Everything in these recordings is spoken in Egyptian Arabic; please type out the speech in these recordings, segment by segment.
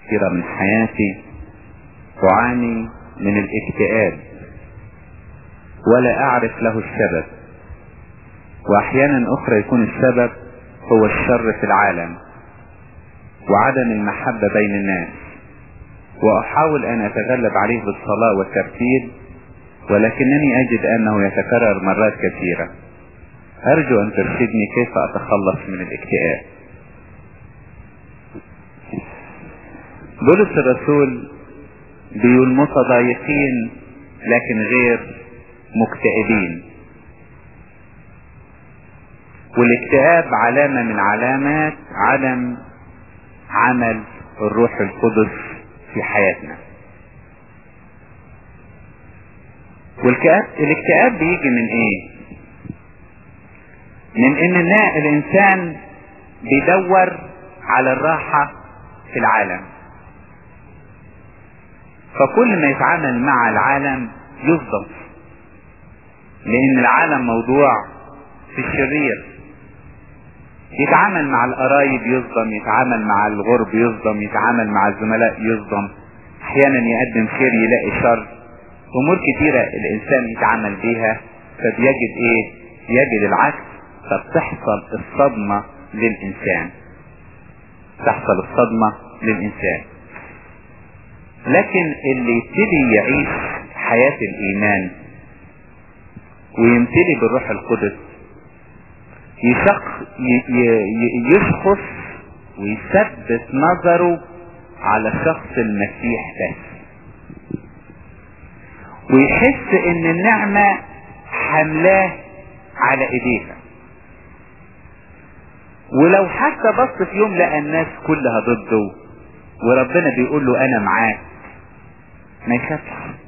كثيرة من حياتي أعاني من الاكتئاب ولا أعرف له السبب وأحيانا أخرى يكون السبب هو الشر في العالم وعدم المحبة بين الناس وأحاول أن أتغلب عليه بالصلاة والترتيب ولكنني أجد أنه يتكرر مرات كثيرة أرجو أن ترشدني كيف أتخلص من الاكتئاب بولس الرسول بيقول متضايقين لكن غير مكتئبين والاكتئاب علامة من علامات عدم عمل الروح القدس في حياتنا والكآب الاكتئاب بيجي من ايه من ان الانسان بيدور على الراحة في العالم فكل ما يتعامل مع العالم يصدم لان العالم موضوع في الشرير يتعامل مع القرايب يصدم يتعامل مع الغرب يصدم يتعامل مع الزملاء يصدم احيانا يقدم خير يلاقي شر امور كتيرة الانسان يتعامل بيها فبيجد ايه يجد العكس فبتحصل الصدمة للانسان تحصل الصدمة للانسان لكن اللي يبتدي يعيش حياة الايمان ويمتلي بالروح القدس يشخ يشخص ويثبت نظره على شخص المسيح بس ويحس ان النعمة حملاه على ايديها ولو حتى بص في يوم لقى الناس كلها ضده وربنا بيقول له انا معاك ما يخافش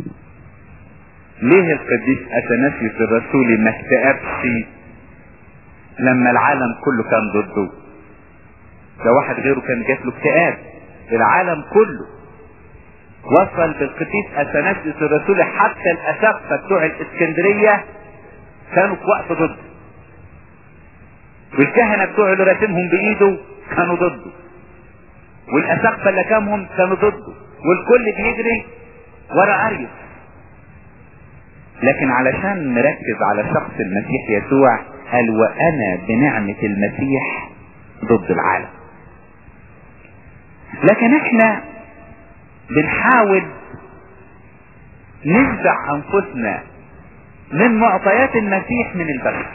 ليه القديس اثناسيوس الرسولي ما اكتئبش لما العالم كله كان ضده ده واحد غيره كان جات له اكتئاب العالم كله وصل بالقديس اثناسيوس الرسول حتى الاساقفه بتوع الاسكندريه كانوا في وقت ضده والكهنه بتوع اللي راسمهم بايده كانوا ضده والاساقفه اللي كامهم كانوا ضده والكل بيجري ورا اريوس لكن علشان نركز على شخص المسيح يسوع قال وانا بنعمة المسيح ضد العالم لكن احنا بنحاول ننزع انفسنا من معطيات المسيح من البشر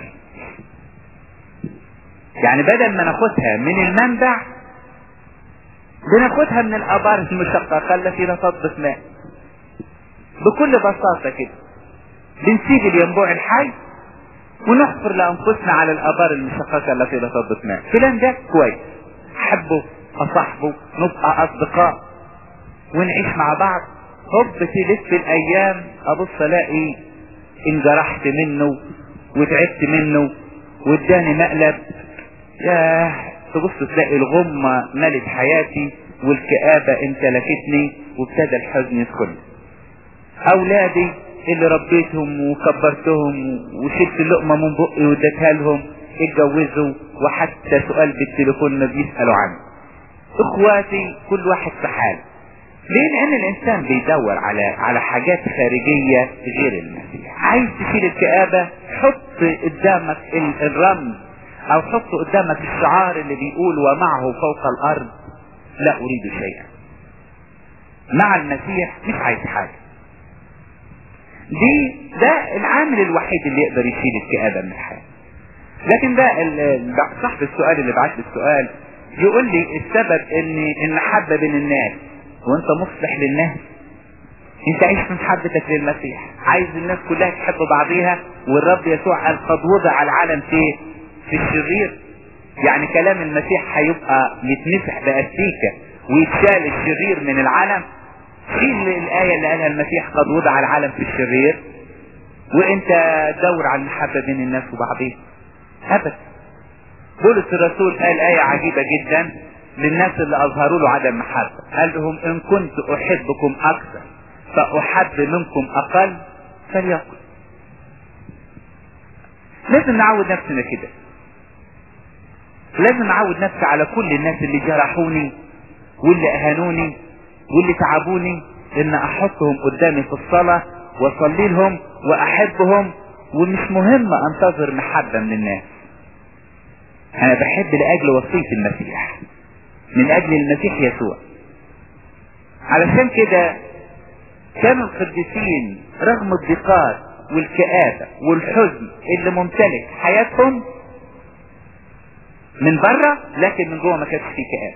يعني بدل ما ناخدها من المنبع بناخدها من الابار المشققة التي لا تضبط ماء بكل بساطة كده بنسيب الينبوع الحي ونحفر لانفسنا على الابار المشققة التي لا تضبط ماء فلان ده كويس احبه اصاحبه نبقى اصدقاء ونعيش مع بعض هوب تلف الايام ابص الاقي انجرحت منه وتعبت منه واداني مقلب ياه تبص تلاقي الغمة ملت حياتي والكآبة امتلكتني وابتدى الحزن يدخل اولادي اللي ربيتهم وكبرتهم وشلت اللقمة من بقي واديتها لهم اتجوزوا وحتى سؤال بالتليفون ما بيسألوا عنه اخواتي كل واحد في حال ليه لان الانسان بيدور على على حاجات خارجية غير المسيح عايز تشيل الكآبة حط قدامك الرمز او حط قدامك الشعار اللي بيقول ومعه فوق الارض لا اريد شيئا مع المسيح مش عايز حاجة دي ده العامل الوحيد اللي يقدر يشيل الكآبة من الحياة لكن ده صاحب السؤال اللي بعت لي السؤال يقول لي السبب ان المحبة بين الناس وانت مصلح للناس انت عايش في محبتك للمسيح عايز الناس كلها تحب بعضيها والرب يسوع قال قد وضع العالم في في الشرير يعني كلام المسيح هيبقى يتمسح باستيكة ويتشال الشرير من العالم شيل الآية اللي قالها المسيح قد وضع العالم في الشرير وانت دور على المحبة بين الناس وبعضهم ابدا بولس الرسول قال آية عجيبة جدا للناس اللي اظهروا له عدم محبة قال لهم ان كنت احبكم اكثر فاحب منكم اقل فليقل لازم نعود نفسنا كده لازم اعود نفسي على كل الناس اللي جرحوني واللي اهانوني واللي تعبوني ان احطهم قدامي في الصلاة واصلي لهم واحبهم ومش مهم انتظر محبة من الناس انا بحب لاجل وصية المسيح من اجل المسيح يسوع علشان كده كانوا القديسين رغم الضيقات والكآبة والحزن اللي ممتلك حياتهم من بره لكن من جوه ما كانش فيه كآبة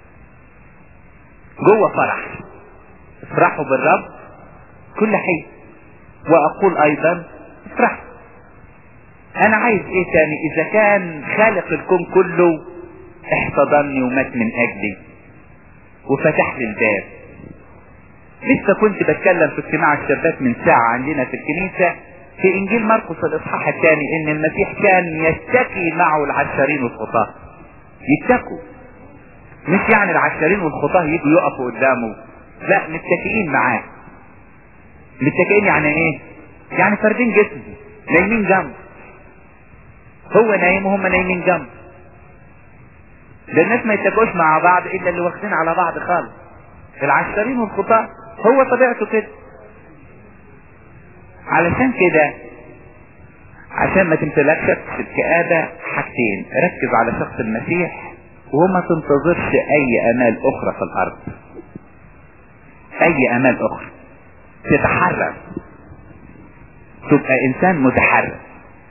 جوه فرح افرحوا بالرب كل حين واقول ايضا افرحوا انا عايز ايه تاني اذا كان خالق الكون كله احتضنني ومات من اجلي وفتح لي الباب لسه كنت بتكلم في اجتماع الشباب من ساعة عندنا في الكنيسة في انجيل مرقس الاصحاح الثاني ان المسيح كان يتكي معه العشارين والخطاة يتكوا مش يعني العشارين والخطاة يجوا يقفوا قدامه لا متكئين معاه متكئين يعني ايه يعني فاردين جسمه نايمين جنبه هو نايم وهم نايمين جنبه ده الناس ما يتكوش مع بعض الا اللي واخدين على بعض خالص العشارين والخطاة هو طبيعته كده علشان كده عشان ما تمتلكش في الكآبة حاجتين ركز على شخص المسيح وما تنتظرش اي امال اخرى في الارض اي امال اخرى تتحرك تبقى انسان متحرك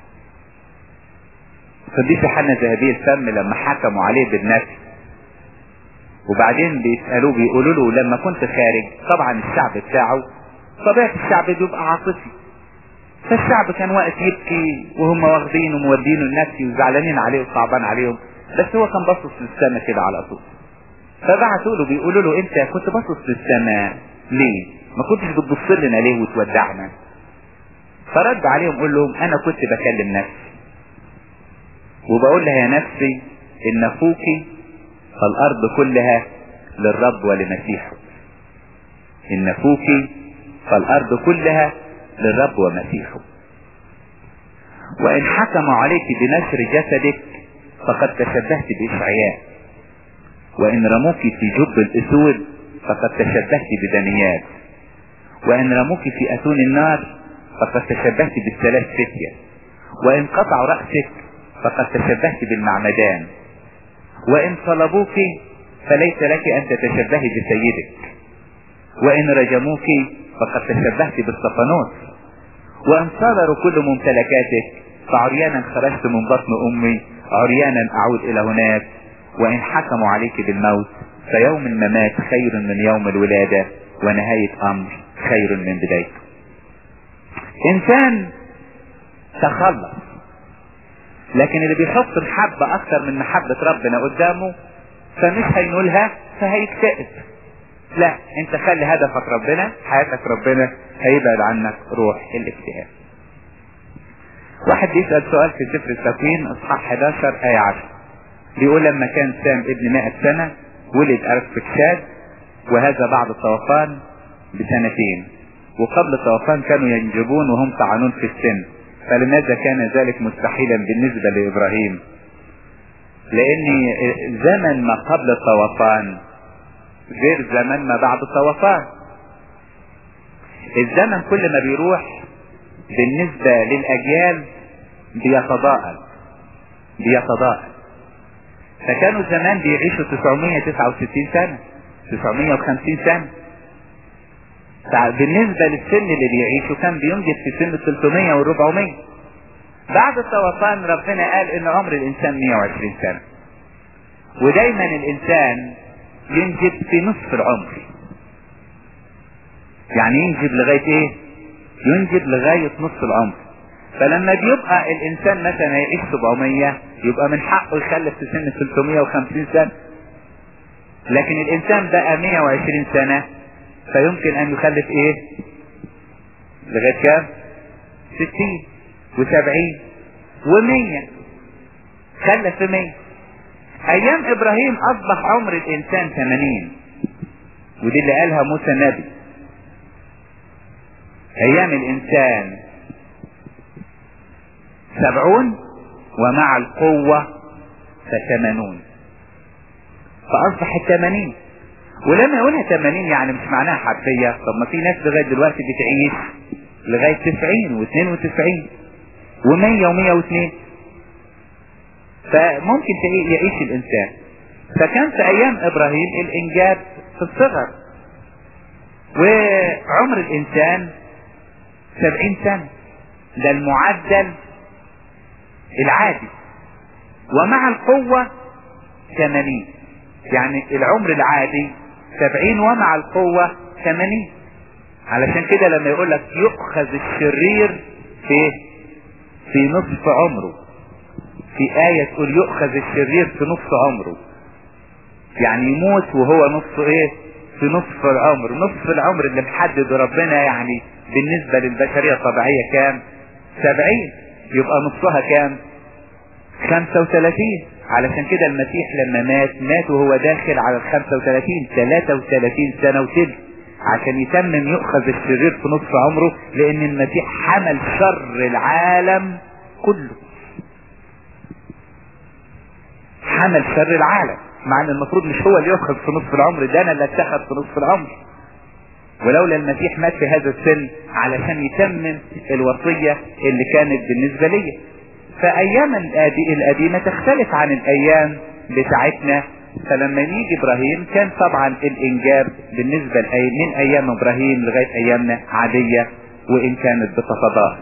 قديس حنا ذهبي الفم لما حكموا عليه بالنفس وبعدين بيسألوه بيقولوا له لما كنت خارج طبعا الشعب بتاعه طبيعة الشعب بيبقى عاطفي فالشعب كان واقف يبكي وهم واخدينه ومودينه النفسي وزعلانين عليه وصعبان عليهم بس هو كان باصص للسماء كده على طول فبعتوا له بيقولوا له انت كنت باصص للسماء ليه ما كنتش بتبص لنا ليه وتودعنا فرد عليهم قول لهم انا كنت بكلم نفسي وبقول لها يا نفسي ان فوقي فالارض كلها للرب ولمسيحه ان فوقي فالارض كلها للرب ومسيحه وان حكموا عليك بنشر جسدك فقد تشبهت باشعياء وان رموك في جب الاسود فقد تشبهت بدانيال وان رموك في اتون النار فقد تشبهت بالثلاث فتية وان قطعوا رأسك فقد تشبهت بالمعمدان وان صلبوك فليس لك ان تتشبهي بسيدك وان رجموك فقد تشبهت بالصفنوس وان صدروا كل ممتلكاتك فعريانا خرجت من بطن امي عريانا اعود الى هناك وان حكموا عليك بالموت فيوم الممات خير من يوم الولادة ونهاية امر خير من بدايته انسان تخلص لكن اللي بيحط محبة اكتر من محبة ربنا قدامه فمش هينولها فهيكتئب لا انت خلي هدفك ربنا حياتك ربنا هيبعد عنك روح الاكتئاب واحد بيسأل سؤال في سفر التكوين اصحاح 11 ايه 10 بيقول لما كان سام ابن 100 سنة ولد ارفكشاد وهذا بعد الطوفان بسنتين وقبل الطوفان كانوا ينجبون وهم طعنون في السن فلماذا كان ذلك مستحيلا بالنسبة لابراهيم لان زمن ما قبل الطوفان غير زمن ما بعد الطوفان الزمن كل ما بيروح بالنسبة للأجيال بيتضاءل بيتضاءل فكانوا زمان بيعيشوا 969 سنة 950 سنة بالنسبة للسن اللي بيعيشوا كان بينجز في سن 300 و 400 بعد الطوفان ربنا قال ان عمر الانسان 120 سنة ودايما الانسان ينجب في نصف العمر يعني ينجب لغاية ايه ينجب لغاية نصف العمر فلما بيبقى الانسان مثلا يعيش 700 يبقى من حقه يخلف في سن 350 سنة لكن الانسان بقى 120 سنة فيمكن ان يخلف ايه لغاية كام 60 و70 و100 خلف في 100 ايام ابراهيم اصبح عمر الانسان 80 ودي اللي قالها موسى النبي ايام الانسان سبعون ومع القوة فثمانون فاصبح الثمانين ولما يقولها 80 يعني مش معناها حرفية طب ما في ناس لغاية دلوقتي بتعيش لغاية 90 و92 و100 و102 فممكن يعيش الانسان فكان في ايام ابراهيم الانجاب في الصغر وعمر الانسان 70 سنة ده المعدل العادي ومع القوة 80 يعني العمر العادي 70 ومع القوة 80 علشان كده لما يقول لك يؤخذ الشرير في في نصف عمره في آية تقول يؤخذ الشرير في نصف عمره يعني يموت وهو نصف ايه في نصف العمر نصف العمر اللي محدد ربنا يعني بالنسبة للبشرية الطبيعية كام سبعين يبقى نصها كام خمسة وثلاثين علشان كده المسيح لما مات مات وهو داخل على الخمسة وثلاثين ثلاثة وثلاثين سنة وتلت عشان يتمم يؤخذ الشرير في نصف عمره لان المسيح حمل شر العالم كله حمل شر العالم مع ان المفروض مش هو اللي يؤخذ في نصف العمر ده انا اللي اتخذ في نصف العمر ولولا المسيح مات في هذا السن علشان يتمم الوصية اللي كانت بالنسبة لي فايام القديمة تختلف عن الايام بتاعتنا فلما يجي ابراهيم كان طبعا الانجاب بالنسبة من ايام ابراهيم لغاية ايامنا عادية وان كانت بتتضاهى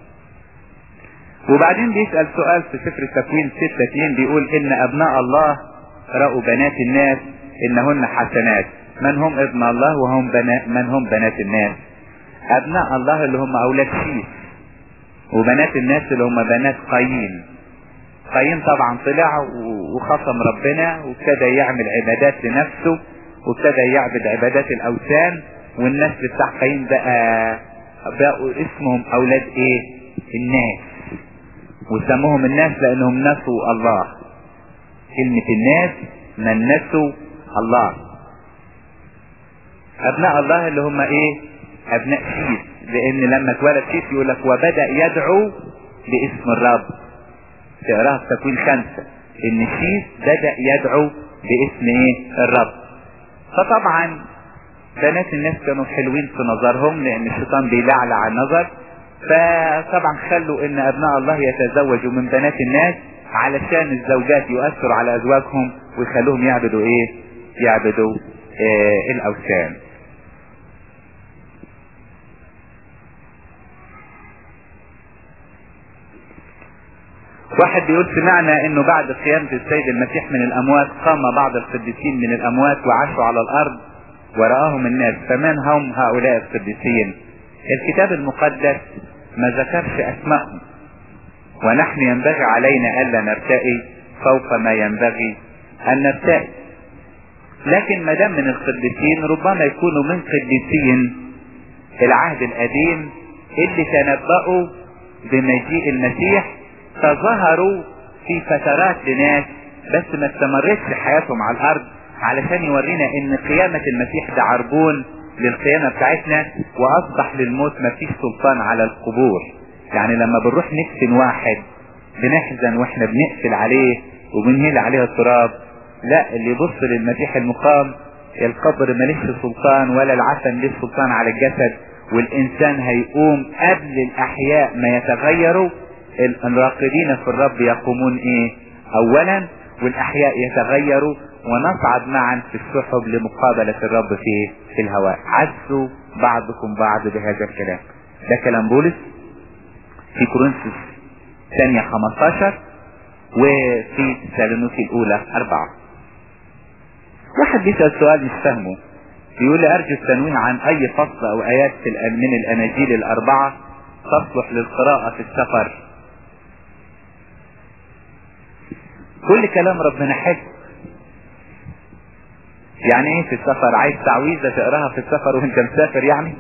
وبعدين بيسأل سؤال في سفر التكوين 6 بيقول ان ابناء الله رأوا بنات الناس انهن حسنات من هم ابن الله وهم بنا من هم بنات الناس ابناء الله اللي هم اولاد شيث وبنات الناس اللي هم بنات قايين قايين طبعا طلع وخصم ربنا وابتدى يعمل عبادات لنفسه وابتدى يعبد عبادات الاوثان والناس بتاع قايين بقى بقوا اسمهم اولاد ايه الناس وسموهم الناس لانهم نسوا الله كلمة الناس من نسوا الله ابناء الله اللي هم ايه ابناء شيث لان لما اتولد شيث يقول لك وبدأ يدعو باسم الرب تقراها في تكوين خمسة ان شيث بدأ يدعو باسم ايه الرب فطبعا بنات الناس كانوا حلوين في نظرهم لان الشيطان بيلعلع النظر فطبعا خلوا ان ابناء الله يتزوجوا من بنات الناس علشان الزوجات يؤثروا على ازواجهم ويخلوهم يعبدوا ايه يعبدوا إيه الاوثان واحد بيقول سمعنا انه بعد قيامة السيد المسيح من الاموات قام بعض القديسين من الاموات وعاشوا على الارض ورآهم الناس فمن هم هؤلاء القديسين الكتاب المقدس ما ذكرش اسمائهم ونحن ينبغي علينا الا نرتقي فوق ما ينبغي ان نرتقي لكن ما دام من القديسين ربما يكونوا من قديسين العهد القديم اللي تنبأوا بمجيء المسيح فظهروا في فترات لناس بس ما استمرتش حياتهم على الارض علشان يورينا ان قيامة المسيح ده عربون للقيامة بتاعتنا واصبح للموت ما فيش سلطان على القبور يعني لما بنروح ندفن واحد بنحزن واحنا بنقفل عليه وبنهيل عليه التراب لا اللي يبص للمسيح المقام القبر مليش سلطان ولا العفن ليه سلطان على الجسد والانسان هيقوم قبل الاحياء ما يتغيروا الراقدين في الرب يقومون ايه اولا والاحياء يتغيروا ونصعد معا في السحب لمقابلة الرب في في الهواء عزوا بعضكم بعض بهذا الكلام ده كلام بولس في كورنثوس ثانية 15 وفي سالونيكي الاولى اربعة واحد بيسأل سؤال مش فاهمه بيقول لي ارجو التنويه عن اي فصل او ايات من الاناجيل الاربعة تصلح للقراءة في السفر كل كلام ربنا حلو يعني ايه في السفر عايز تعويذة تقراها في السفر وانت مسافر يعني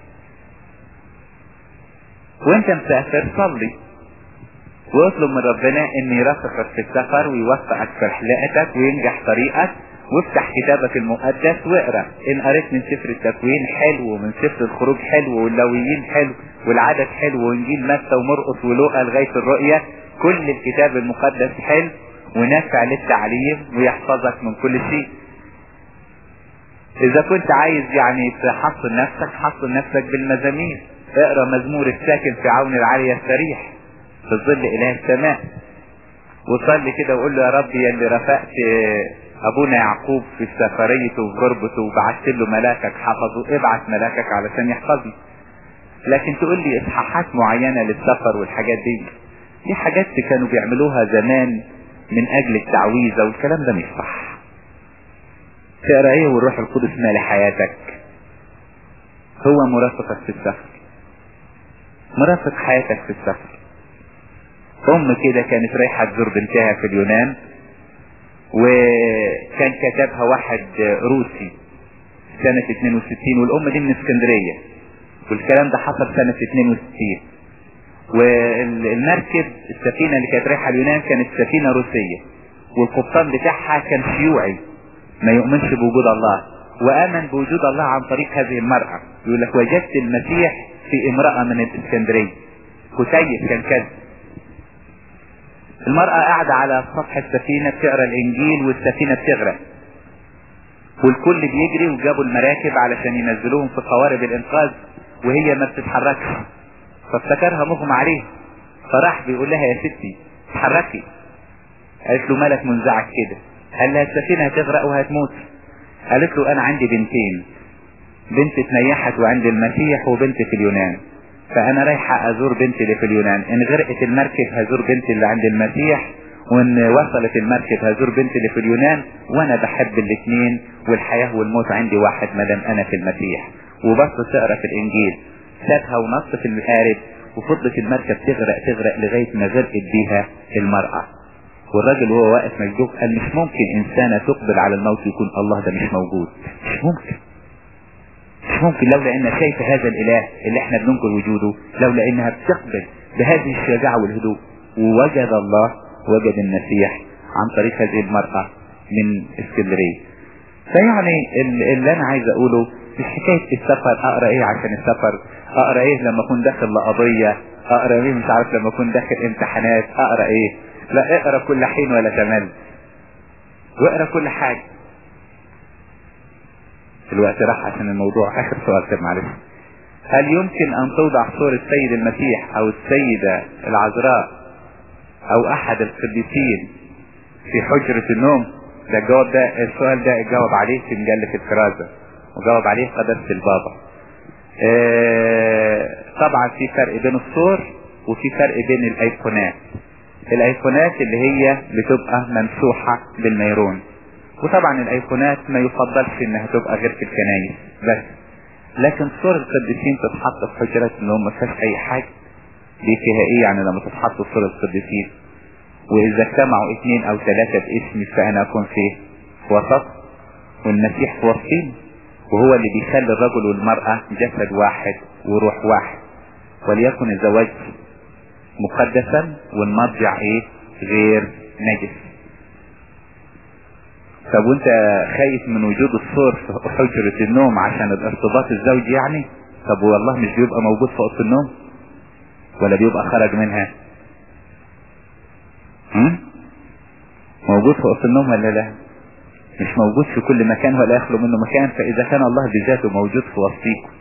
وانت مسافر صلي واطلب من ربنا ان يرافقك في السفر ويوفقك في رحلتك وينجح طريقك وافتح كتابك المقدس واقرا ان قريت من سفر التكوين حلو ومن سفر الخروج حلو واللويين حلو والعدد حلو وانجيل متى ومرقس ولوقا لغايه الرؤيا كل الكتاب المقدس حلو ونافع للتعليم ويحفظك من كل شيء اذا كنت عايز يعني تحصن نفسك حصن نفسك بالمزامير اقرا مزمور الساكن في عون العالية السريح في ظل اله السماء وصلي كده وقول له يا رب يا اللي رفقت ابونا يعقوب في سفريته وفي غربته وبعت له ملاكك حفظه ابعت ملاكك علشان يحفظني لكن تقول لي اصحاحات معينة للسفر والحاجات دي دي حاجات كانوا بيعملوها زمان من اجل التعويذة والكلام ده مش صح تقرا ايه والروح القدس مالي حياتك هو مرافقك في السفر مرافق حياتك في السفر ام كده كانت رايحة تزور بنتها في اليونان وكان كتبها واحد روسي سنة 62 والام دي من اسكندرية والكلام ده حصل سنة 62 والمركب السفينة اللي كانت رايحة اليونان كانت سفينة روسية والقبطان بتاعها كان شيوعي ما يؤمنش بوجود الله وآمن بوجود الله عن طريق هذه المرأة يقول لك وجدت المسيح في امرأة من الاسكندرية كتيب كان كذب المرأة قاعدة على سطح السفينة بتقرا الانجيل والسفينة بتغرق والكل بيجري وجابوا المراكب علشان ينزلوهم في قوارب الانقاذ وهي ما بتتحركش فافتكرها مغمى عليه فراح بيقول لها يا ستي اتحركي قالت له مالك منزعج كده قال لها السفينة هتغرق وهتموت قالت له انا عندي بنتين بنت اتنيحت وعندي المسيح وبنت في اليونان فانا رايحة ازور بنتي اللي في اليونان ان غرقت المركب هزور بنتي اللي عند المسيح وان وصلت المركب هزور بنتي اللي في اليونان وانا بحب الاثنين والحياة والموت عندي واحد مادام انا في المسيح وبص تقرا في الانجيل سابها ونص في القارب وفضلت المركب تغرق تغرق لغاية ما غرقت بيها المرأة والراجل وهو واقف مجدوب قال مش ممكن انسانة تقبل على الموت يكون الله ده مش موجود مش ممكن مش ممكن لولا انها شايفة هذا الاله اللي احنا بننكر وجوده لولا انها بتقبل بهذه الشجاعة والهدوء ووجد الله وجد المسيح عن طريق هذه المرأة من اسكندرية فيعني اللي انا عايز اقوله مش حكاية السفر اقرا ايه عشان السفر اقرا ايه لما اكون داخل لقضية اقرا ايه مش عارف لما اكون داخل امتحانات اقرا ايه لا اقرا كل حين ولا تمل واقرا كل حاجة الوقت راح عشان الموضوع اخر سؤال كده معلش هل يمكن ان توضع صورة السيد المسيح او السيدة العذراء او احد القديسين في حجرة النوم ده الجواب ده السؤال ده اجاوب عليه في مجلة الكرازة وجاوب عليه قداسة البابا اه طبعا في فرق بين الصور وفي فرق بين الايقونات الايقونات اللي هي بتبقى ممسوحة بالنيرون وطبعا الايقونات ما يفضلش انها تبقى غير في الكنايس بس لكن صور القديسين تتحط في حجرات النوم ما فيهاش اي حاجة دي فيها ايه يعني لما تتحط صور القديسين واذا اجتمعوا اثنين او ثلاثة باسمي فانا اكون في وسط والمسيح في وسطين وهو اللي بيخلي الرجل والمرأة جسد واحد وروح واحد وليكن الزواج مقدسا والمضجع ايه غير نجس طب وانت خايف من وجود الصور في حجرة النوم عشان الارتباط الزوجي يعني طب والله مش بيبقى موجود في اوضه النوم ولا بيبقى خرج منها هم؟ موجود في اوضه النوم ولا لا مش موجود في كل مكان ولا يخلو منه مكان فاذا كان الله بذاته موجود في وسطيكم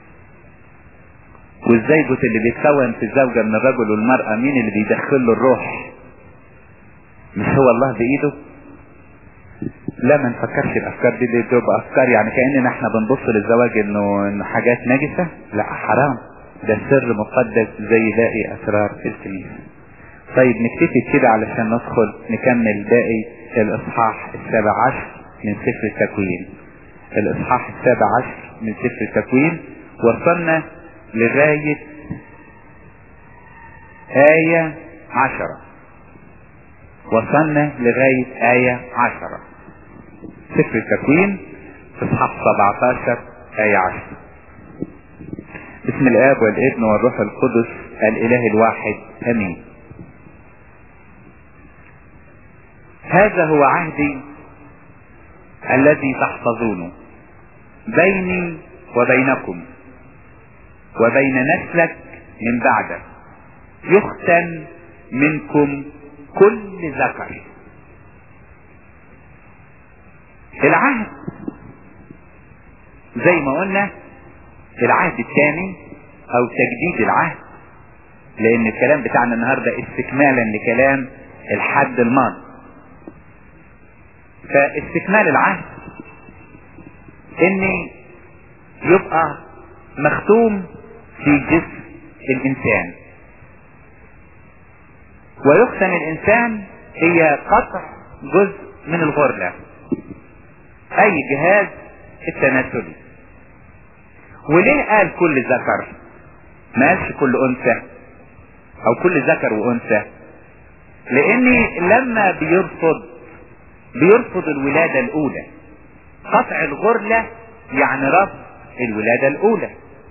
والزيجة اللي بيتكون في الزوجة من الرجل والمرأة مين اللي بيدخل له الروح مش هو الله بايده لا ما نفكرش الافكار دي, دي تبقى افكار يعني كاننا احنا بنبص للزواج انه انه حاجات نجسة لا حرام ده سر مقدس زي باقي اسرار الكنيسة طيب نكتفي كده علشان ندخل نكمل باقي الاصحاح السابع عشر من سفر التكوين الاصحاح السابع عشر من سفر التكوين وصلنا لغاية آية عشرة وصلنا لغاية آية عشرة سفر التكوين اصحاح 17 آية 10 بسم الآب والابن والروح القدس الإله الواحد أمين هذا هو عهدي الذي تحفظونه بيني وبينكم وبين نسلك من بعدك يختن منكم كل ذكر العهد زي ما قلنا العهد الثاني او تجديد العهد لان الكلام بتاعنا النهاردة استكمالا لكلام الحد الماضي فاستكمال العهد ان يبقى مختوم في جسم الانسان ويختم الانسان هي قطع جزء من الغرلة اي جهاز التناسلي وليه قال كل ذكر ما قالش كل انثى او كل ذكر وانثى لان لما بيرفض بيرفض الولادة الاولى قطع الغرلة يعني رفض الولادة الاولى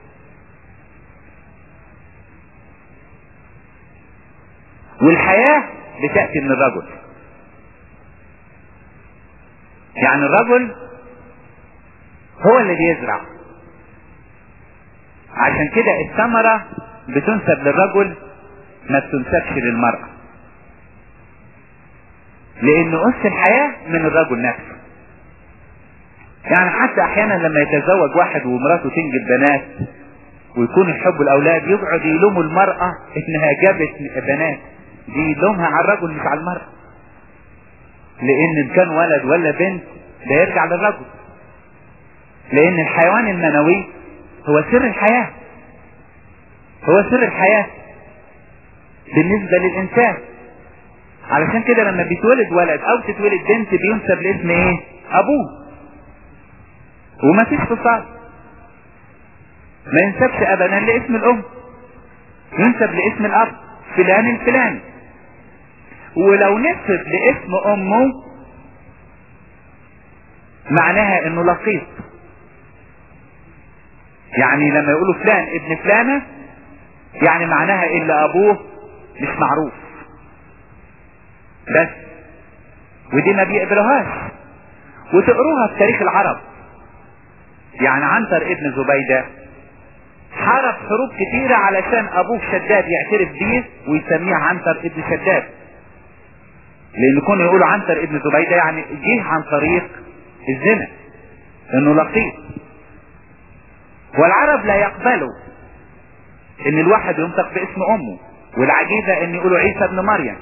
والحياة بتأتي من الرجل يعني الرجل هو اللي بيزرع عشان كده الثمرة بتنسب للرجل ما بتنسبش للمرأة لان أس الحياة من الرجل نفسه يعني حتى احيانا لما يتزوج واحد ومراته تنجب بنات ويكون يحب الاولاد يقعد يلوموا المرأة انها جابت بنات دي لومها على الرجل مش على المرأة لان ان كان ولد ولا بنت ده يرجع للرجل لان الحيوان المنوي هو سر الحياة هو سر الحياة بالنسبة للإنسان علشان كده لما بيتولد ولد أو تتولد بنت بينسب لاسم إيه؟ أبوه وما فيش فصال ما ينسبش أبدا لاسم الأم ينسب لاسم الأب فلان الفلاني ولو نسب لاسم أمه معناها إنه لقيط يعني لما يقولوا فلان ابن فلانة يعني معناها إلا أبوه مش معروف بس ودي ما بيقبلوهاش وتقروها في تاريخ العرب يعني عنتر ابن زبيدة حارب حروب كتيرة علشان ابوه شداد يعترف بيه ويسميه عنتر ابن شداد لان يكونوا يقولوا عنتر ابن زبيدة يعني جه عن طريق الزنا انه لقيط والعرب لا يقبلوا ان الواحد ينطق باسم امه والعجيبة ان يقولوا عيسى ابن مريم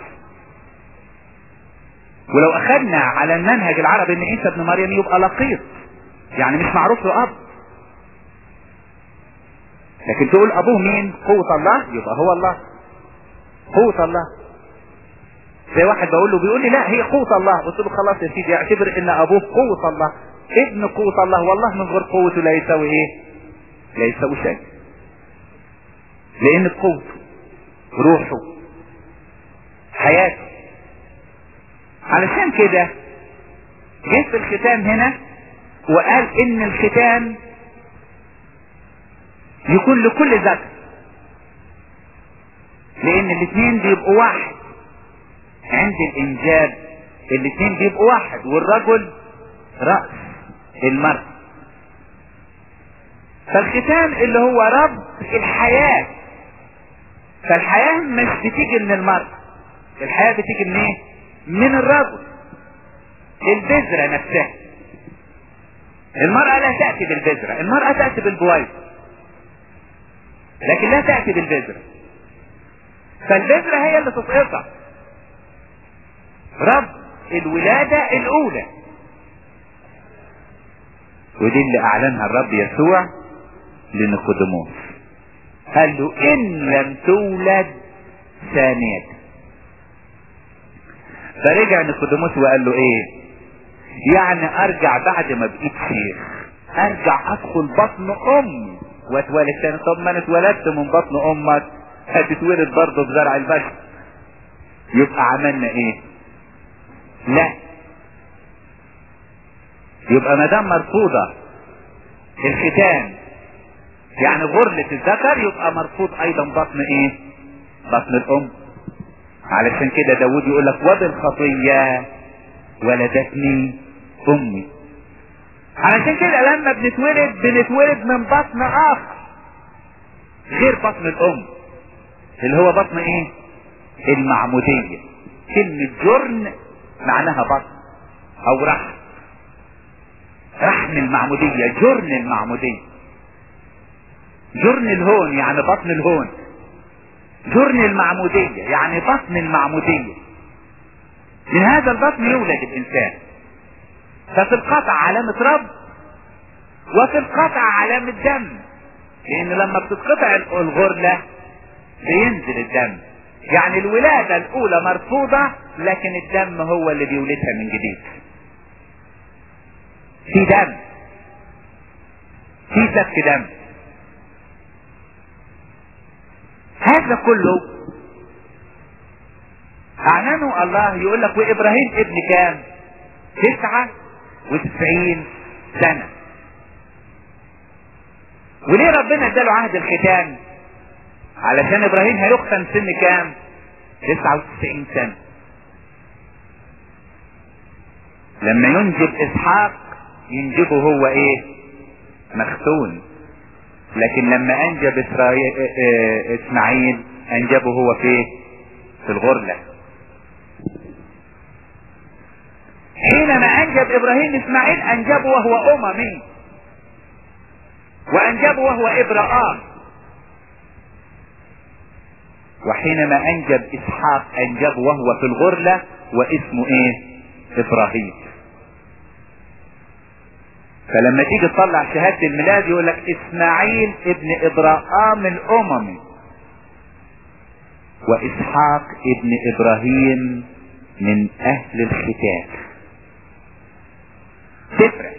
ولو اخذنا على المنهج العربي ان عيسى ابن مريم يبقى لقيط يعني مش معروف له اب لكن تقول ابوه مين قوة الله يبقى هو الله قوة الله زي واحد بقول له بيقول لي لا هي قوة الله قلت له خلاص يا سيدي اعتبر ان ابوه قوة الله ابن قوة الله والله من غير قوته لا يساوي ايه لا يساوي شيء لان قوته روحه حياته علشان كده جه في الختام هنا وقال ان الختام يكون لكل ذكر لان الاثنين بيبقوا واحد عند الانجاب الاثنين بيبقوا واحد والرجل رأس المرأة فالختان اللي هو رب الحياة فالحياة مش بتيجي من المرأة الحياة بتيجي من ايه من الرجل البذرة نفسها المرأة لا تأتي بالبذرة المرأة تأتي بالبويض لكن لا تأتي بالبذرة فالبذرة هي اللي تسقطها رب الولادة الأولى ودي اللي أعلنها الرب يسوع لنقدموس قال له إن لم تولد ثانية فرجع نقدموس وقال له إيه يعني أرجع بعد ما بقيت شيخ أرجع أدخل بطن أمي واتولد تاني طب ما انا اتولدت من بطن امك هتتولد برضه بزرع البشر يبقى عملنا ايه لا يبقى ما دام مرفوضة الختان يعني غرلة الذكر يبقى مرفوض ايضا بطن ايه بطن الام علشان كده داود يقول لك وبالخطية ولدتني امي علشان كده لما بنتولد بنتولد من بطن اخر غير بطن الام اللي هو بطن ايه المعمودية كلمة جرن معناها بطن او رحم رحم لحم المعمودية جرن المعمودية جرن الهون يعني بطن الهون جرن المعمودية يعني بطن المعمودية من هذا البطن يولد الإنسان ففي القطع علامة رب وفي القطع علامة دم لأن لما بتتقطع الغرلة بينزل الدم يعني الولادة الأولى مرفوضة لكن الدم هو اللي بيولدها من جديد في دم في سفك دم هذا كله اعلنوا الله يقول لك وابراهيم ابن كام تسعة وتسعين سنة وليه ربنا اداله عهد الختان علشان ابراهيم هيختن سن كام تسعة وتسعين سنة لما ينجب اسحاق ينجبه هو ايه مختون لكن لما انجب إسرائيل اسماعيل انجبه هو في في الغرلة حينما انجب ابراهيم اسماعيل انجبه وهو اممي وانجبه وهو ابراهام وحينما انجب اسحاق انجبه وهو في الغرلة واسمه ايه ابراهيم فلما تيجي تطلع شهادة الميلاد يقول لك اسماعيل ابن ابراهام الاممي واسحاق ابن ابراهيم من اهل الختان تفرق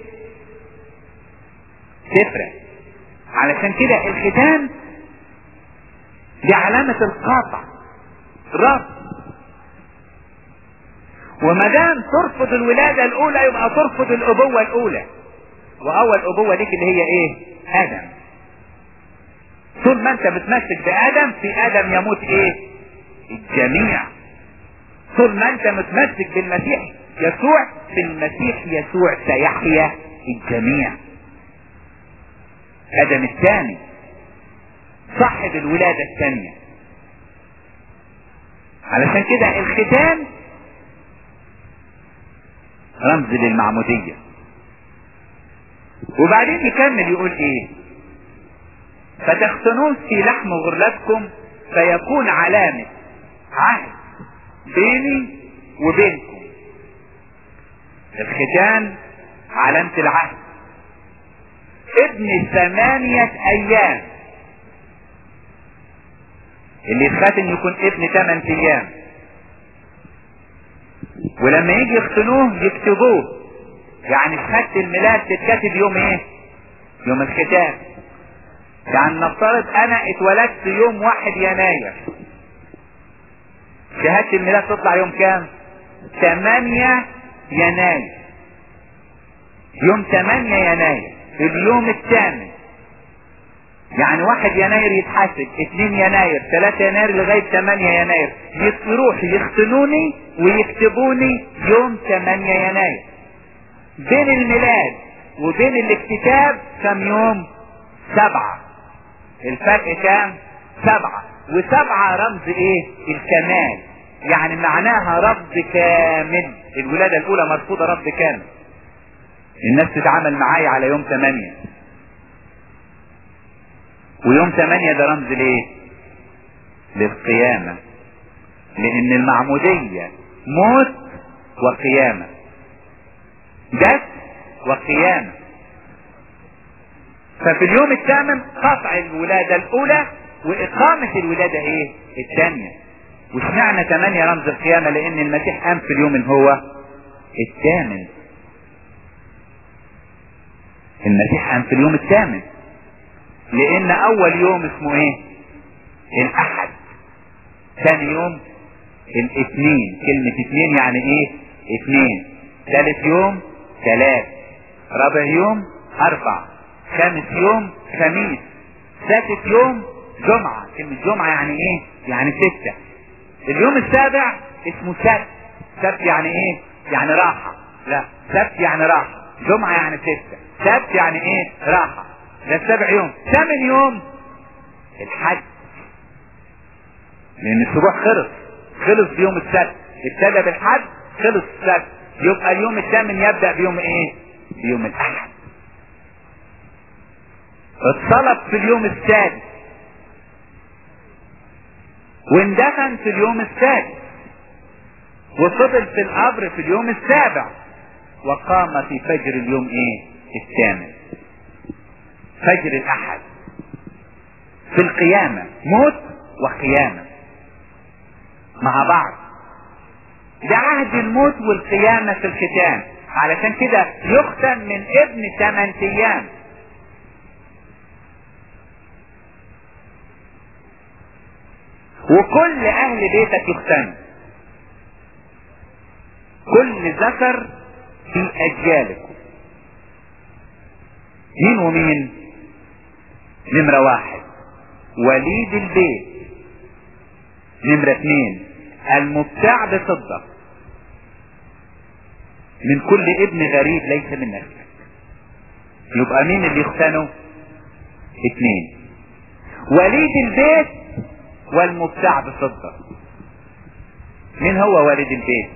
تفرق علشان كده الختان دي علامة القاطع رب وما دام ترفض الولادة الأولى يبقى ترفض الأبوة الأولى وأول أبوة ليك اللي هي إيه؟ آدم. طول ما أنت متمسك بآدم في آدم يموت إيه؟ الجميع. طول ما أنت متمسك بالمسيح يسوع في المسيح يسوع سيحيا الجميع. آدم الثاني صاحب الولادة الثانية. علشان كده الختان رمز للمعمودية وبعدين يكمل يقول ايه فتختنون في لحم غرلتكم فيكون علامة عهد بيني وبينكم الختان علامة العهد ابن ثمانية ايام اللي يتختن يكون ابن ثمان ايام ولما يجي يختنوه يكتبوه يعني شهادة الميلاد تتكتب يوم ايه يوم الختان يعني نفترض انا اتولدت يوم واحد يناير شهادة الميلاد تطلع يوم كام تمانية يناير يوم تمانية يناير اليوم الثامن يعني واحد يناير يتحاسب اتنين يناير تلاتة يناير لغاية تمانية يناير يروح يختنوني ويكتبوني يوم تمانية يناير بين الميلاد وبين الاكتتاب كم يوم سبعة الفرق كام سبعة وسبعة رمز ايه الكمال يعني معناها رب كامل الولادة الاولى مرفوضة رب كامل الناس تتعامل معايا على يوم ثمانية ويوم ثمانية ده رمز ليه للقيامة لان المعمودية موت وقيامة دس وقيامة ففي اليوم الثامن قطع الولادة الاولى واقامة الولادة ايه الثانية واشمعنى ثمانية رمز القيامة لان المسيح قام في اليوم اللي هو الثامن المسيح قام في اليوم الثامن لان اول يوم اسمه ايه الاحد ثاني يوم الاثنين كلمة اثنين يعني ايه اثنين ثالث يوم ثلاث رابع يوم اربع خامس يوم خميس سادس يوم جمعة كلمة جمعة يعني ايه يعني ستة اليوم السابع اسمه سبت سبت يعني ايه يعني راحة لا سبت يعني راحة جمعة يعني ستة سبت يعني ايه راحة ده السبع يوم ثامن يوم الحج لان الاسبوع خلص خلص بيوم السبت ابتدى بالحج خلص السبت يبقى اليوم الثامن يبدأ بيوم ايه بيوم الاحد اتصلب في اليوم السادس واندفن في اليوم السادس وفضل في القبر في اليوم السابع وقام في فجر اليوم ايه الثامن فجر الاحد في القيامة موت وقيامة مع بعض ده عهد الموت والقيامة في الختام علشان كده يختم من ابن ثمان ايام وكل اهل بيتك يختم كل ذكر في اجيالكم مين ومين نمرة واحد وليد البيت نمرة اثنين المبتاع بفضة من كل ابن غريب ليس من نسلك يبقى مين اللي يختنوا اثنين وليد البيت والمبتاع بفضة مين هو والد البيت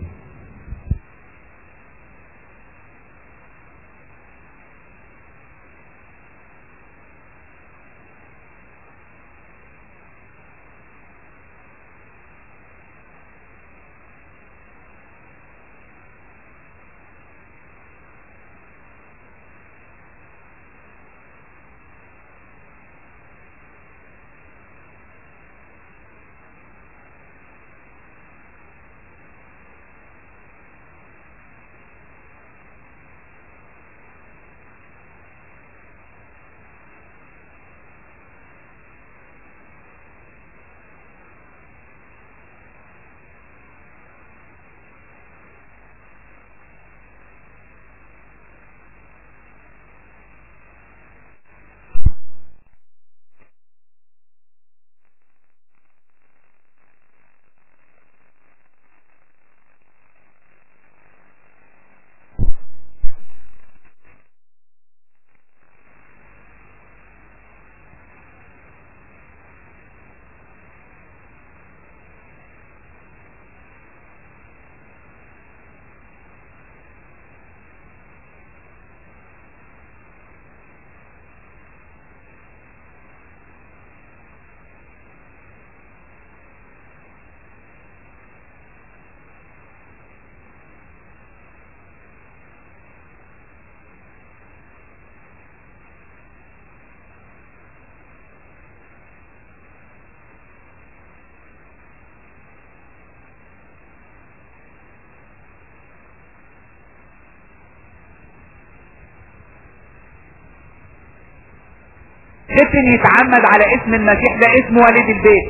ختم يتعمد على اسم المسيح ده اسم والد البيت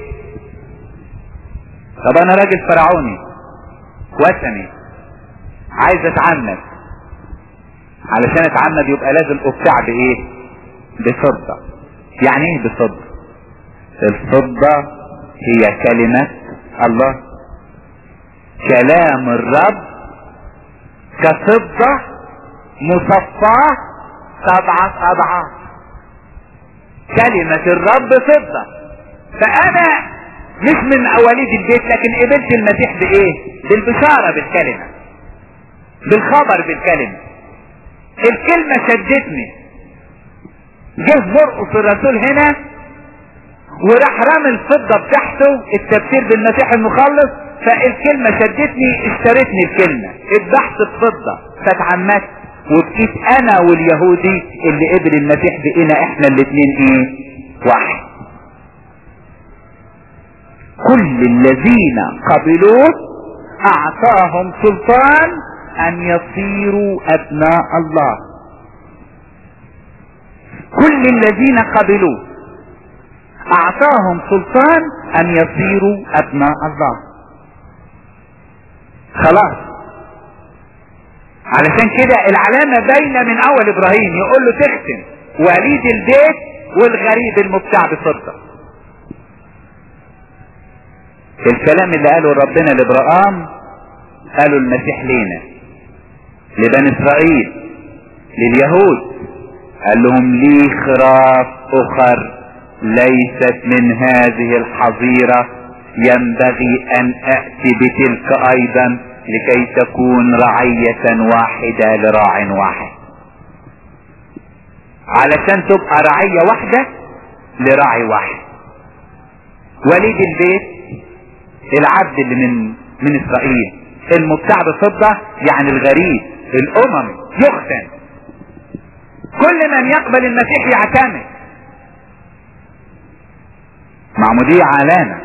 طب انا راجل فرعوني وثني عايز اتعمد علشان اتعمد يبقى لازم ابتاع بايه بفضة يعني ايه بفضة الفضة هي كلمة الله كلام الرب كفضة مصفاة سبعة اضعاف كلمة الرب فضة فانا مش من اواليد البيت لكن قبلت المسيح بايه بالبشارة بالكلمة بالخبر بالكلمة الكلمة شدتني جه مرقس الرسول هنا وراح رمى الفضة بتاعته التفسير بالمسيح المخلص فالكلمة شدتني اشتريتني الكلمة اتبحت بفضة فاتعمدت وبقيت انا واليهودي اللي قبل المسيح بقينا احنا الاتنين ايه واحد كل الذين قبلوه اعطاهم سلطان ان يصيروا ابناء الله كل الذين قبلوه اعطاهم سلطان ان يصيروا ابناء الله خلاص علشان كده العلامة باينة من اول ابراهيم يقول له تختم وليد البيت والغريب المبتاع بفضة الكلام اللي قاله ربنا لابراهام قاله المسيح لينا لبني اسرائيل لليهود قال لهم لي خراف اخر ليست من هذه الحظيرة ينبغي ان اتي بتلك ايضا لكي تكون رعية واحدة لراع واحد علشان تبقى رعية واحدة لراعي واحد وليد البيت العبد اللي من من اسرائيل المبتاع بفضة يعني الغريب الامم يختن كل من يقبل المسيح يعتمد معمودية علامة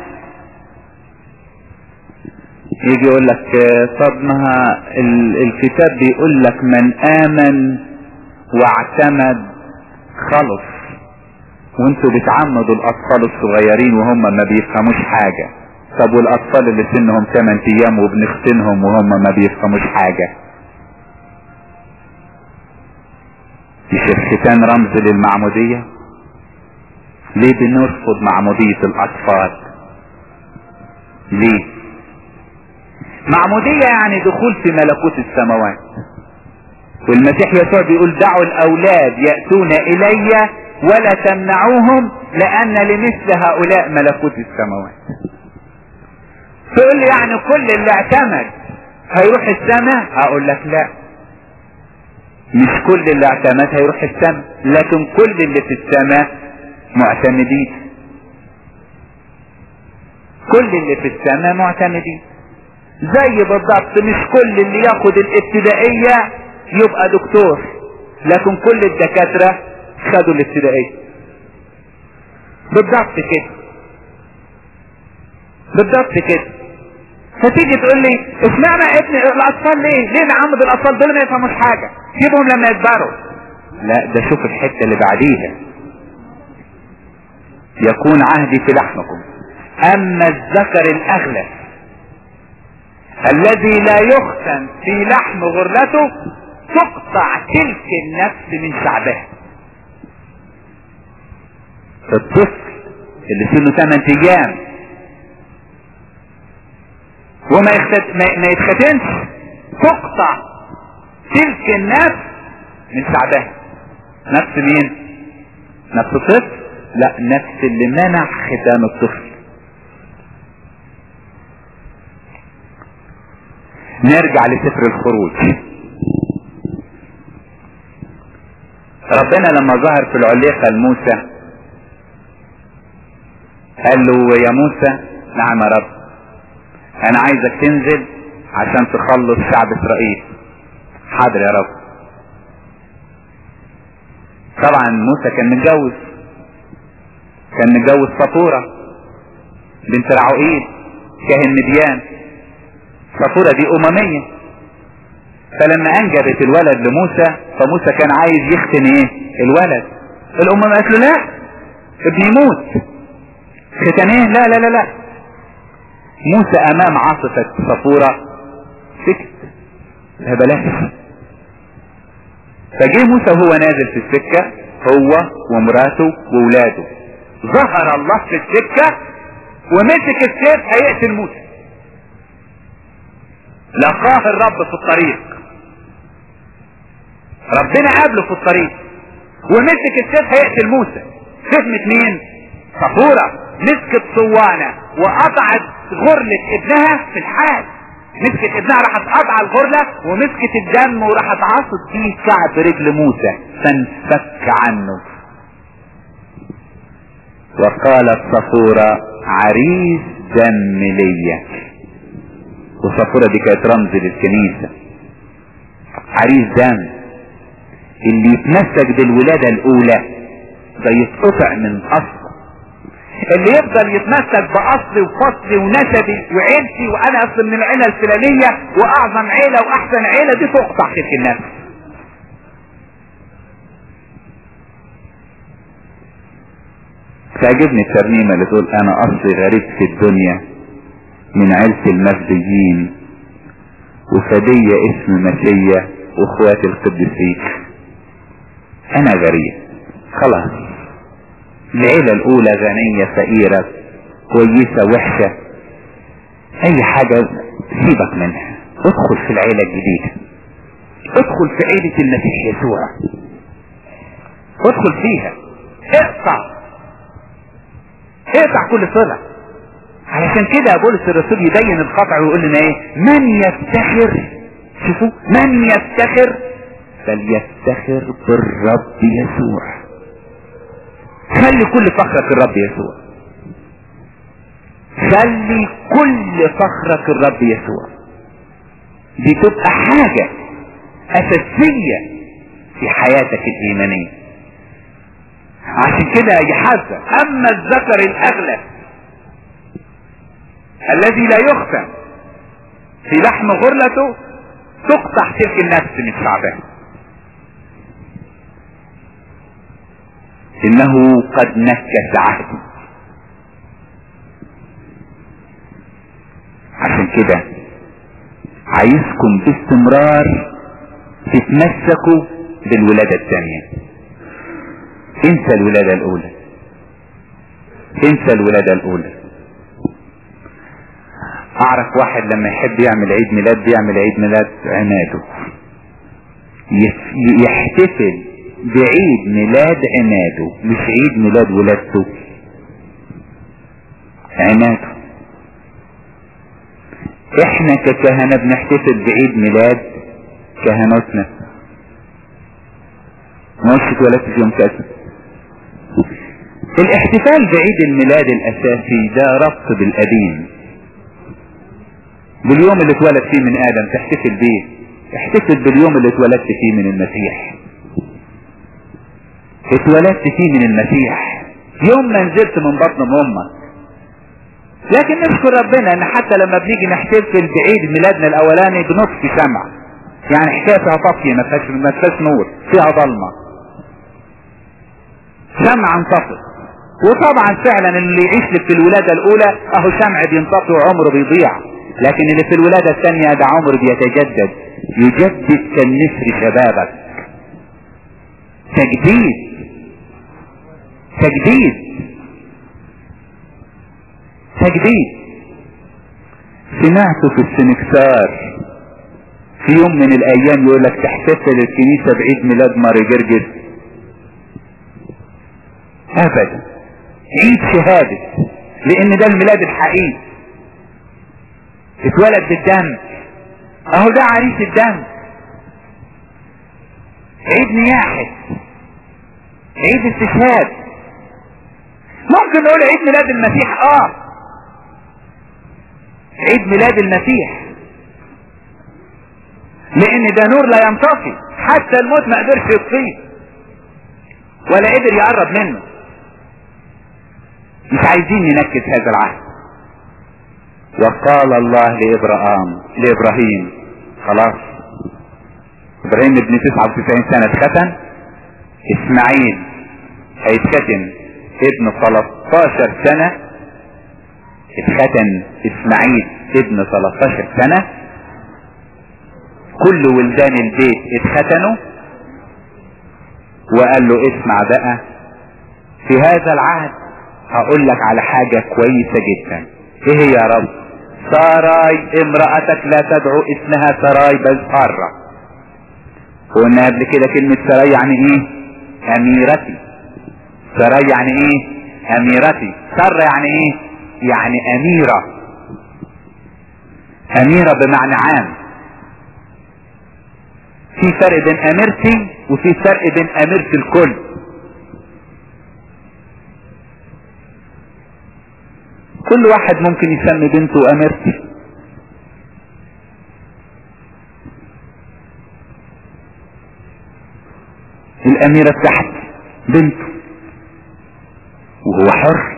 يجي يقول لك طب ما الكتاب بيقول لك من امن واعتمد خلص وانتوا بتعمدوا الاطفال الصغيرين وهم ما بيفهموش حاجة طب والاطفال اللي سنهم 8 ايام وبنختنهم وهم ما بيفهموش حاجة مش الختان رمز للمعمودية ليه بنرفض معمودية الاطفال ليه معمودية يعني دخول في ملكوت السماوات والمسيح يسوع بيقول دعوا الاولاد يأتون الي ولا تمنعوهم لان لمثل هؤلاء ملكوت السماوات تقول لي يعني كل اللي اعتمد هيروح السماء اقول لك لا مش كل اللي اعتمد هيروح السماء لكن كل اللي في السماء معتمدين كل اللي في السماء معتمدين زي بالضبط مش كل اللي ياخد الابتدائية يبقى دكتور لكن كل الدكاترة خدوا الابتدائية بالضبط كده بالضبط كده فتيجي تقول لي اشمعنى ابن الاطفال ليه ليه نعمد الاطفال دول ما يفهموش حاجة سيبهم لما يكبروا لا ده شوف الحتة اللي بعديها يكون عهدي في لحمكم اما الذكر الاغلب الذي لا يختن في لحم غرلته تقطع تلك النفس من شعبها الطفل اللي سنه 8 ايام وما يختت... ما... ما يتختنش تقطع تلك النفس من شعبها نفس مين نفس الطفل لا نفس اللي منع ختان الطفل نرجع لسفر الخروج ربنا لما ظهر في العليقة لموسى قال له يا موسى نعم يا رب انا عايزك تنزل عشان تخلص شعب اسرائيل حاضر يا رب طبعا موسى كان متجوز كان متجوز صفورة بنت رعوئيل كاهن مديان صفورة دي اممية فلما انجبت الولد لموسى فموسى كان عايز يختن ايه الولد الام قالت له لا ابني يموت ختن ايه لا لا لا لا موسى امام عاصفة صفورة سكت لا بلاش فجه موسى وهو نازل في السكة هو ومراته وولاده ظهر الله في السكة ومسك السيف هيقتل موسى لقاه الرب في الطريق ربنا قابله في الطريق ومسك السيف هيقتل موسى فهمت مين صفورة مسكت صوانة وقطعت غرلة ابنها في الحال مسكت ابنها راحت قطع الغرلة ومسكت الدم وراحت عصت فيه كعب رجل موسى فانفك عنه وقالت صفورة عريس دم ليا وصفورة دي كانت رمز للكنيسة عريس دم اللي يتمسك بالولادة الاولى ده يتقطع من اصله اللي يفضل يتمسك باصلي وفصلي ونسبي وعيلتي وانا اصل من العيله الفلانيه واعظم عيله واحسن عيله دي تقطع تلك النفس تعجبني الترنيمه اللي تقول انا اصلي غريب في الدنيا من عيلة المفديين وفدية اسم مسية واخواتي القديسين انا غريب خلاص العيلة الاولى غنية فقيرة كويسة وحشة اي حاجة سيبك منها ادخل في العيلة الجديدة ادخل في عيلة المسيح يسوع ادخل فيها اقطع اقطع كل صلة علشان كده بولس الرسول يبين القطع ويقول لنا ايه من يفتخر شوفوا من يفتخر فليفتخر بالرب يسوع خلي كل فخرك الرب يسوع خلي كل فخرك الرب يسوع دي تبقى حاجة اساسية في حياتك الايمانية عشان كده يحذر اما الذكر الاغلى الذي لا يختم في لحم غرلته تقطع تلك النفس من شعبها انه قد نكس عهدي عشان كده عايزكم باستمرار تتمسكوا بالولادة الثانية انسى الولادة الاولى انسى الولادة الاولى اعرف واحد لما يحب يعمل عيد ميلاد بيعمل عيد ميلاد عماده يحتفل بعيد ميلاد عماده مش عيد ميلاد ولادته عماده احنا ككهنة بنحتفل بعيد ميلاد كهنوتنا مش اتولدت في يوم كذا الاحتفال بعيد الميلاد الاساسي ده ربط بالقديم باليوم اللي اتولد فيه من ادم تحتفل بيه احتفل باليوم اللي اتولدت فيه من المسيح اتولدت فيه من المسيح يوم ما نزلت من بطن امك لكن نشكر ربنا ان حتى لما بنيجي نحتفل بعيد ميلادنا الاولاني بنطفي شمع يعني حكايه فيها طفي ما فيهاش ما فيهاش نور فيها ضلمه شمع انطفت وطبعا فعلا اللي يعيش لك في الولاده الاولى اهو شمع بينطفي وعمره بيضيع لكن اللي في الولاده الثانيه ده عمر بيتجدد يجدد كالنسر شبابك تجديد تجديد تجديد سمعت في السنكسار في يوم من الايام يقول لك تحتفل الكنيسة بعيد ميلاد ماري جرجس ابدا عيد شهادة لان ده الميلاد الحقيقي اتولد بالدم اهو ده عريس الدم عيد نياحة عيد استشهاد ممكن نقول عيد ميلاد المسيح اه عيد ميلاد المسيح لان ده نور لا ينطفي حتى الموت ما قدرش يطفيه ولا قدر يقرب منه مش عايزين ننكد هذا العهد وقال الله لابراهيم لابراهيم خلاص ابراهيم ابن 99 سنة اتختن اسماعيل هيتختن ابن 13 سنة اتختن اسماعيل ابن 13 سنة كل ولدان البيت اتختنوا وقال له اسمع بقى في هذا العهد هقول لك على حاجة كويسة جدا ايه هي يا رب ساراي امرأتك لا تدعو اسمها ساراي بل سارة قلنا قبل كده كلمة ساراي يعني ايه اميرتي ساراي يعني ايه اميرتي سارة يعني ايه يعني اميرة اميرة بمعنى عام في فرق بين اميرتي وفي فرق بين اميرة الكل كل واحد ممكن يسمي بنته اميرتي الاميرة بتاعت بنته وهو حر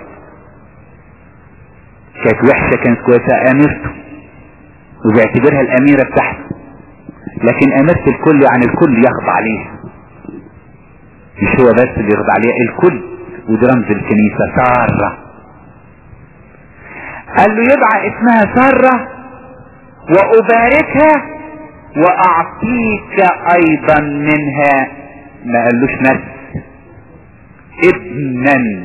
كانت وحشة كانت كويسة اميرته وبيعتبرها الاميرة بتاعته لكن اميرة الكل يعني الكل يخضع عليها مش هو بس اللي يخضع عليها الكل ودي رمز الكنيسة سارة قال له يدعى اسمها سارة واباركها واعطيك ايضا منها ما قالوش نفس ابنا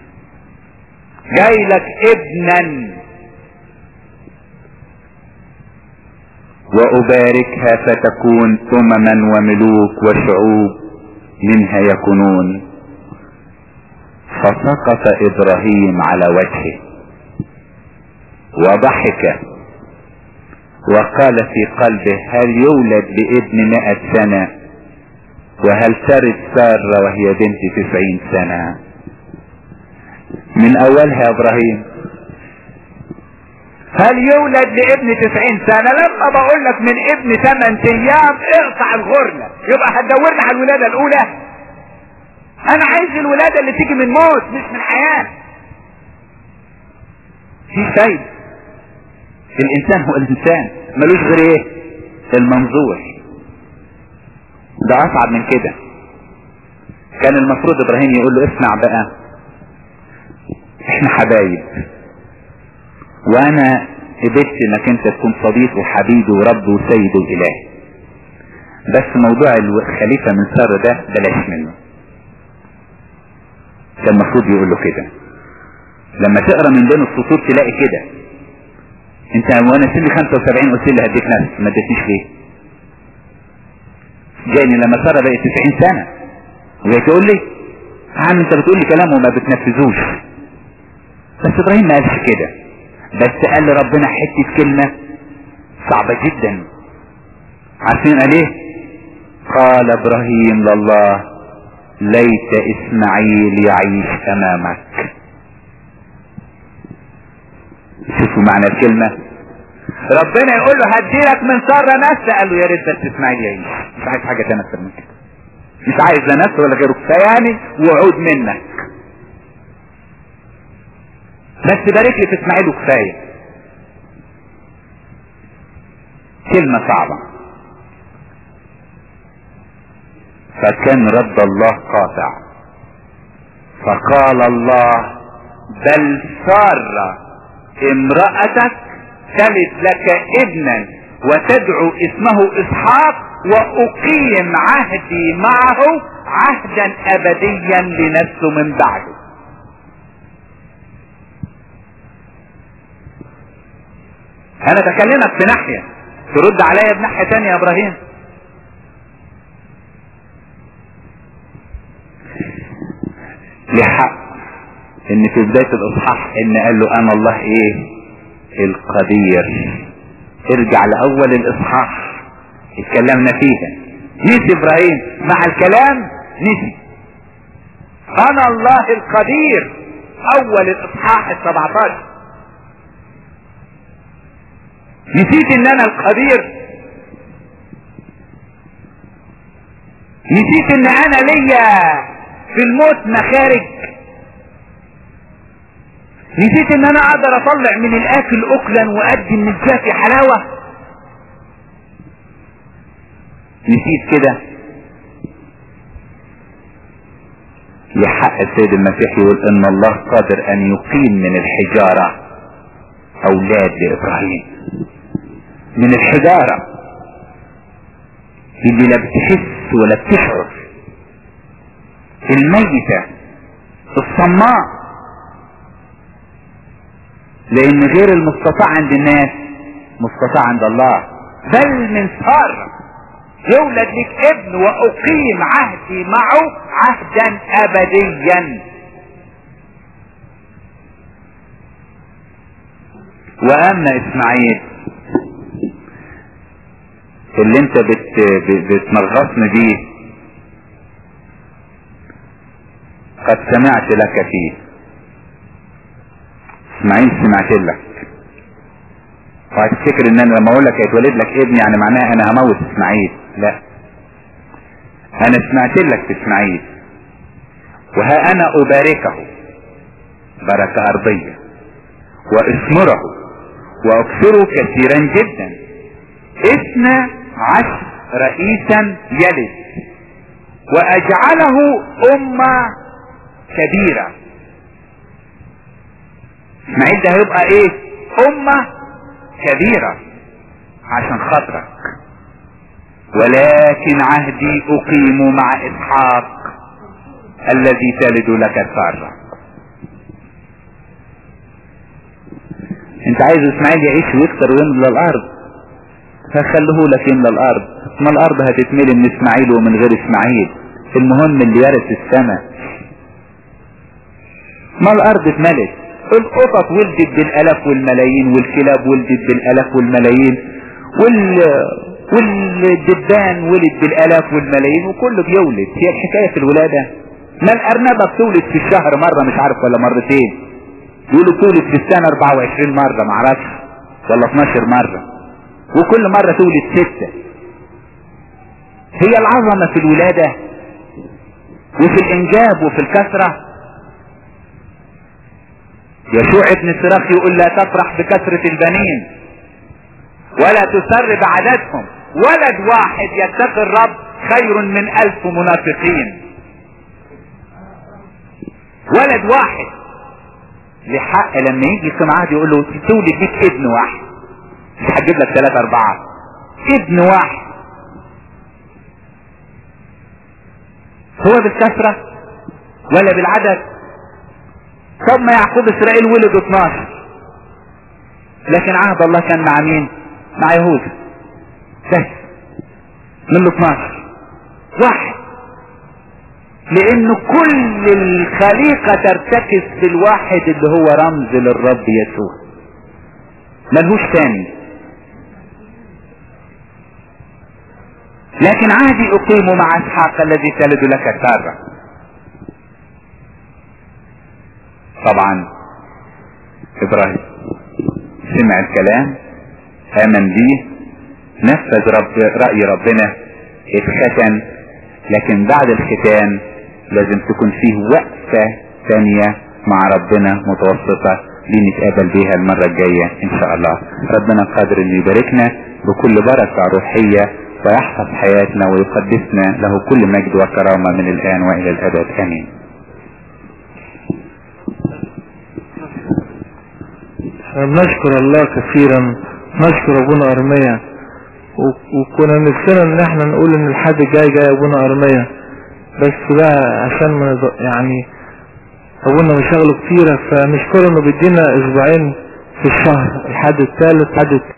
جاي لك ابنا وأباركها فتكون أمما وملوك وشعوب منها يكونون فسقط إبراهيم على وجهه وضحك وقال في قلبه هل يولد لابن مئة سنة وهل ترد سارة وهي بنت تسعين سنة من اولها يا ابراهيم هل يولد لابن تسعين سنة لما بقول لك من ابن ثمان ايام اقطع الغرلة يبقى هتدورنا على الولادة الاولى انا عايز الولادة اللي تيجي من موت مش من حياة في شيء الانسان هو الانسان ملوش غير ايه المنظور ده اصعب من كده كان المفروض ابراهيم يقول له اسمع بقى احنا حبايب وانا قبلت انك انت تكون صديق وحبيبي ورب وسيد واله بس موضوع الخليفة من سارة ده بلاش منه كان المفروض يقول له كده لما تقرا من بين السطور تلاقي كده انت وانا سني 75 قلت لي هديك نفس ما اديتنيش ليه جايني لما ساره بقت 90 سنه وجاي تقول لي عم انت بتقول لي كلام وما بتنفذوش بس ابراهيم ما قالش كده بس قال لربنا حته كلمه صعبه جدا عارفين قال ايه قال ابراهيم لله ليت اسماعيل يعيش امامك شوفوا معنى الكلمة ربنا يقول له هديلك من سارة نفس قال له يا ريت بس اسماعيل يعيش مش عايز حاجة تانية اكتر من كده مش عايز لا نفس ولا غيره كفاياني وعود منك بس بارك لي في اسماعيل وكفاية كلمة صعبة فكان رد الله قاطع فقال الله بل سارة امرأتك تلد لك ابنا وتدعو اسمه اسحاق واقيم عهدي معه عهدا ابديا لنفسه من بعده انا بكلمك في ناحية ترد عليا بناحية تانية يا ابراهيم لحق ان في بداية الاصحاح ان قال له انا الله ايه القدير ارجع لاول الاصحاح اتكلمنا فيها نسي ابراهيم مع الكلام نسي انا الله القدير اول الاصحاح السبعتاشر نسيت ان انا القدير نسيت ان انا ليا في الموت مخارج نسيت ان انا اقدر اطلع من الاكل اكلا وادي من الجافي حلاوة نسيت كده يحق السيد المسيح يقول ان الله قادر ان يقيم من الحجارة اولاد لابراهيم من الحجارة اللي لا بتحس ولا بتشعر الميتة الصماء لان غير المستطاع عند الناس مستطاع عند الله بل من سارة يولد لك ابن واقيم عهدي معه عهدا ابديا واما اسماعيل اللي انت بت بتمغصني بيه قد سمعت لك فيه اسماعيل سمعت لك وهتفتكر ان انا لما اقول لك هيتولد لك ابن يعني معناها انا هموت اسماعيل لا انا سمعت لك في اسماعيل وها انا اباركه بركة ارضية واثمره واكثره كثيرا جدا اثنى عشر رئيسا يلد واجعله امة كبيرة اسماعيل ده هيبقى ايه امة كبيرة عشان خاطرك ولكن عهدي اقيم مع اسحاق الذي تلد لك سارة انت عايز اسماعيل يعيش ويكسر ويملى الارض فخليه لك يملى الارض ما الارض هتتملي من اسماعيل ومن غير اسماعيل المهم اللي يرث السماء ما الارض اتملت القطط ولدت بالالاف والملايين والكلاب ولدت بالالاف والملايين وال... والدبان ولد بالالاف والملايين وكله بيولد هي الحكايه في الولاده ما الارنبه بتولد في الشهر مره مش عارف ولا مرتين يقولوا تولد في السنه 24 مره معرفش ولا 12 مره وكل مره تولد سته هي العظمه في الولاده وفي الانجاب وفي الكثره يشوع ابن سراخ يقول لا تفرح بكثرة البنين ولا تسر بعددهم ولد واحد يتقي الرب خير من الف منافقين ولد واحد لحق لما يجي سمعات يقول له تولد بيك ابن واحد مش هتجيب لك ثلاثة اربعة ابن واحد هو بالكثرة ولا بالعدد طب ما يعقوب اسرائيل ولد 12 لكن عهد الله كان مع مين مع يهوذا بس من ال 12 واحد لان كل الخليقة ترتكز في الواحد اللي هو رمز للرب يسوع ملهوش تاني لكن عهدي اقيم مع اسحاق الذي تلد لك ساره طبعا ابراهيم سمع الكلام امن بيه نفذ رب رأي ربنا اتختن لكن بعد الختان لازم تكون فيه وقفة ثانية مع ربنا متوسطة لنتقابل بيها المرة الجاية ان شاء الله ربنا قادر ان يباركنا بكل بركة روحية ويحفظ حياتنا ويقدسنا له كل مجد وكرامة من الآن وإلى الأبد آمين نشكر الله كثيرا نشكر ابونا ارميا وكنا نفسنا ان احنا نقول ان الحد جاي جاي ابونا ارميا بس بقى عشان ما يعني ابونا مشاغله كتيرة فنشكره انه بيدينا اسبوعين في الشهر الحد الثالث الحد